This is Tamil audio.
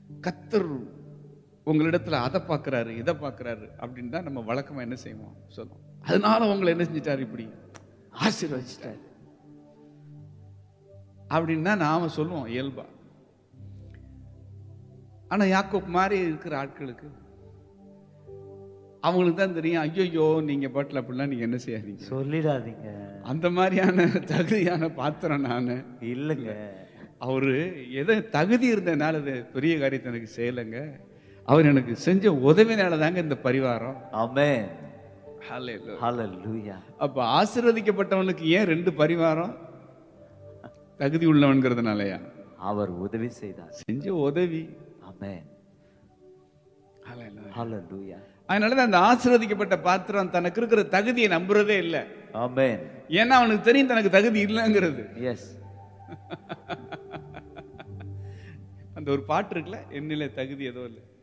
கத்தர் உங்களிடத்துல அதை பார்க்கறாரு இதை பார்க்கறாரு அப்படின்னு தான் நம்ம வழக்கமா என்ன செய்வோம் சொல்லுவோம் அதனால உங்களை என்ன செஞ்சிட்டாரு இப்படி ஆசீர்வதிச்சிட்டாரு அப்படின்னு தான் நாம சொல்லுவோம் இயல்பா ஆனா யாக்கோப் மாதிரி இருக்கிற ஆட்களுக்கு அவங்களுக்கு தான் தெரியும் ஐயோ நீங்க பாட்டில் அப்படிலாம் நீங்க என்ன செய்யாதீங்க சொல்லிடாதீங்க அந்த மாதிரியான தகுதியான பாத்திரம் நான் இல்லைங்க அவரு எதை தகுதி இருந்தனால இது பெரிய காரியத்தை எனக்கு செய்யலைங்க அவர் எனக்கு செஞ்ச உதவினால தாங்க இந்த பரிவாரம் ஆமென் Hallelujah. ஹalleluya அப்ப ஆசீர்வதிக்கப்பட்டவனுக்கு ஏன் ரெண்டு பரிவாரம் தகுதி உள்ளவன்கிறதுனாலயா அவர் உதவி செய்தார் செஞ்ச உதவி ஆமென் Hallelujah. ஹalleluya அதனாலதான் அந்த ஆசீர்வதிக்கப்பட்ட பாத்திரம் தனக்கு இருக்கிற தகுதியை நம்புறதே இல்லை ஆமென் ஏன்னா அவனுக்கு தெரியும் தனக்கு தகுதி இல்லைங்கிறது எஸ் அந்த ஒரு பாட்டு இருக்குல்ல என்னில தகுதி ஏதோ இல்லை